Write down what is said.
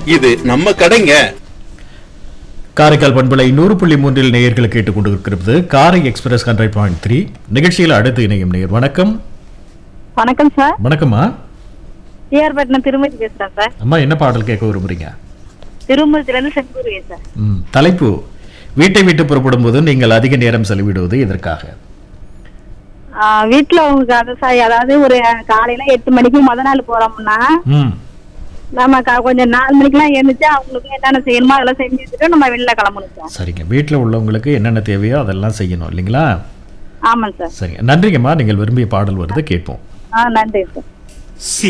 இது நம்ம கடைங்க காரைக்கால் பண்பலை நூறு புள்ளி மூன்றில் நேயர்கள் கேட்டுக் கொண்டிருக்கிறது காரை எக்ஸ்பிரஸ் ஹண்ட்ரட் பாயிண்ட் த்ரீ நிகழ்ச்சியில் அடுத்து இணையும் நேயர் வணக்கம் வணக்கம் சார் வணக்கம்மா டிஆர்பட்டினம் திருமதி பேசுறேன் சார் அம்மா என்ன பாடல் கேட்க விரும்புறீங்க திருமூர்த்தில இருந்து செங்கூருவேன் சார் ம், தலைப்பு வீட்டை விட்டு புறப்படும் போது நீங்கள் அதிக நேரம் செலவிடுவது எதற்காக ஆஹ் வீட்டுல உங்களுக்கு அது சார் அதாவது ஒரு காலையில எட்டு மணிக்கு முத நாள் போறோம்னா ம் நம்ம க- கொஞ்சம் நாலு மணிக்கெல்லாம் எழுந்துச்சு அவங்களுக்கு என்னென்ன செய்யணுமோ அதெல்லாம் செஞ்சு வச்சுட்டு நம்ம வெளில கிளம்பணும் சார் சரிங்க வீட்டில் உள்ளவங்களுக்கு என்னென்ன தேவையோ அதெல்லாம் செய்யணும் இல்லைங்களா ஆமாங்க சார் சரிங்க நன்றிங்கம்மா நீங்கள் விரும்பிய பாடல் வருது கேட்போம் ஆ நன்றி சார்